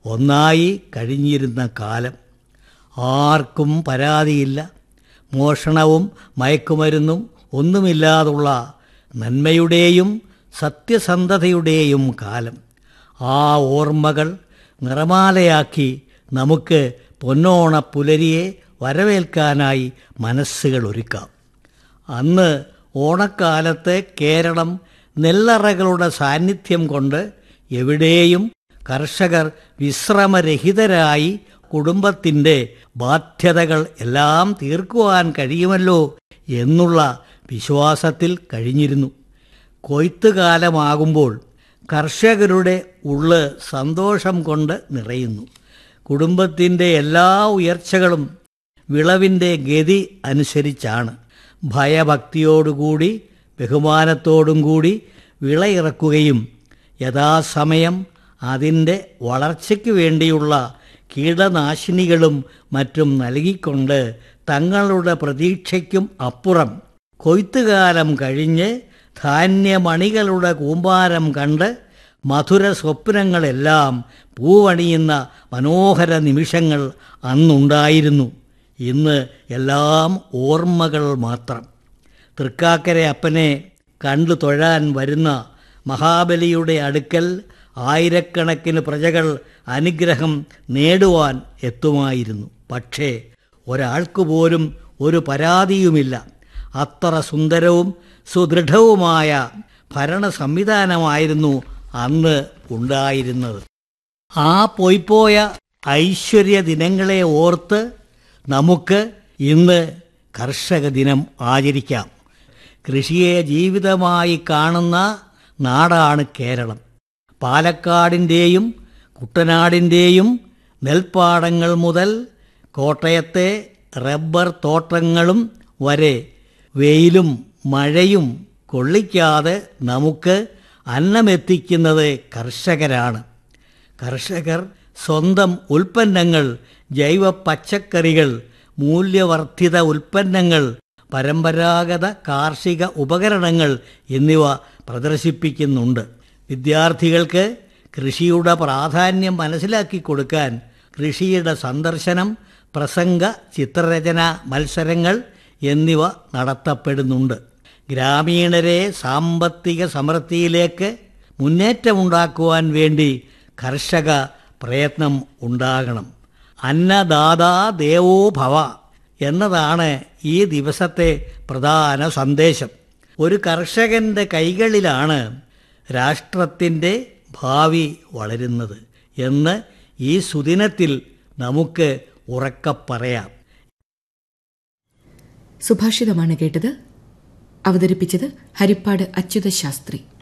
ഒന്നായി കഴിഞ്ഞിരുന്ന കാലം ആർക്കും പരാതിയില്ല മോഷണവും മയക്കുമരുന്നും ഒന്നുമില്ലാതുള്ള നന്മയുടെയും സത്യസന്ധതയുടെയും കാലം ആ ഓർമ്മകൾ നിറമാലയാക്കി നമുക്ക് പൊന്നോണ പുലരിയെ വരവേൽക്കാനായി മനസ്സുകൾ ഒരുക്കാം അന്ന് ഓണക്കാലത്ത് കേരളം നെല്ലറകളുടെ സാന്നിധ്യം കൊണ്ട് എവിടെയും കർഷകർ വിശ്രമരഹിതരായി കുടുംബത്തിൻ്റെ ബാധ്യതകൾ എല്ലാം തീർക്കുവാൻ കഴിയുമല്ലോ എന്നുള്ള വിശ്വാസത്തിൽ കഴിഞ്ഞിരുന്നു കൊയ്ത്തുകാലമാകുമ്പോൾ കർഷകരുടെ ഉള്ള് സന്തോഷം കൊണ്ട് നിറയുന്നു കുടുംബത്തിൻ്റെ എല്ലാ ഉയർച്ചകളും വിളവിൻ്റെ ഗതി അനുസരിച്ചാണ് ഭയഭക്തിയോടുകൂടി ബഹുമാനത്തോടും കൂടി വിളയിറക്കുകയും യഥാസമയം അതിൻ്റെ വളർച്ചയ്ക്ക് വേണ്ടിയുള്ള കീടനാശിനികളും മറ്റും നൽകിക്കൊണ്ട് തങ്ങളുടെ പ്രതീക്ഷയ്ക്കും അപ്പുറം കൊയ്ത്തുകാലം കഴിഞ്ഞ് ധാന്യമണികളുടെ കൂമ്പാരം കണ്ട് മധുര സ്വപ്നങ്ങളെല്ലാം പൂവണിയുന്ന മനോഹര നിമിഷങ്ങൾ അന്നുണ്ടായിരുന്നു ഇന്ന് എല്ലാം ഓർമ്മകൾ മാത്രം തൃക്കാക്കര അപ്പനെ കണ്ടു തൊഴാൻ വരുന്ന മഹാബലിയുടെ അടുക്കൽ ആയിരക്കണക്കിന് പ്രജകൾ അനുഗ്രഹം നേടുവാൻ എത്തുമായിരുന്നു പക്ഷേ ഒരാൾക്ക് പോലും ഒരു പരാതിയുമില്ല അത്ര സുന്ദരവും സുദൃഢവുമായ ഭരണ സംവിധാനമായിരുന്നു അന്ന് ഉണ്ടായിരുന്നത് ആ പോയിപ്പോയ ഐശ്വര്യ ദിനങ്ങളെ ഓർത്ത് നമുക്ക് ഇന്ന് കർഷക ദിനം ആചരിക്കാം കൃഷിയെ ജീവിതമായി കാണുന്ന നാടാണ് കേരളം പാലക്കാടിൻ്റെയും കുട്ടനാടിൻ്റെയും നെൽപ്പാടങ്ങൾ മുതൽ കോട്ടയത്തെ റബ്ബർ തോട്ടങ്ങളും വരെ വെയിലും മഴയും കൊള്ളിക്കാതെ നമുക്ക് അന്നമെത്തിക്കുന്നത് കർഷകരാണ് കർഷകർ സ്വന്തം ഉൽപ്പന്നങ്ങൾ ജൈവ പച്ചക്കറികൾ മൂല്യവർദ്ധിത ഉൽപ്പന്നങ്ങൾ പരമ്പരാഗത കാർഷിക ഉപകരണങ്ങൾ എന്നിവ പ്രദർശിപ്പിക്കുന്നുണ്ട് വിദ്യാർത്ഥികൾക്ക് കൃഷിയുടെ പ്രാധാന്യം മനസ്സിലാക്കി കൊടുക്കാൻ കൃഷിയുടെ സന്ദർശനം പ്രസംഗ ചിത്രരചന മത്സരങ്ങൾ എന്നിവ നടത്തപ്പെടുന്നുണ്ട് ഗ്രാമീണരെ സാമ്പത്തിക സമൃദ്ധിയിലേക്ക് മുന്നേറ്റമുണ്ടാക്കുവാൻ വേണ്ടി കർഷക പ്രയത്നം ഉണ്ടാകണം അന്നദാതാ ദേവോ ഭവ എന്നതാണ് ഈ ദിവസത്തെ പ്രധാന സന്ദേശം ഒരു കർഷകൻ്റെ കൈകളിലാണ് രാഷ്ട്രത്തിൻ്റെ ഭാവി വളരുന്നത് എന്ന് ഈ സുദിനത്തിൽ നമുക്ക് ഉറക്കപ്പറയാം സുഭാഷിതമാണ് കേട്ടത് അവതരിപ്പിച്ചത് ഹരിപ്പാട് അച്യുത ശാസ്ത്രി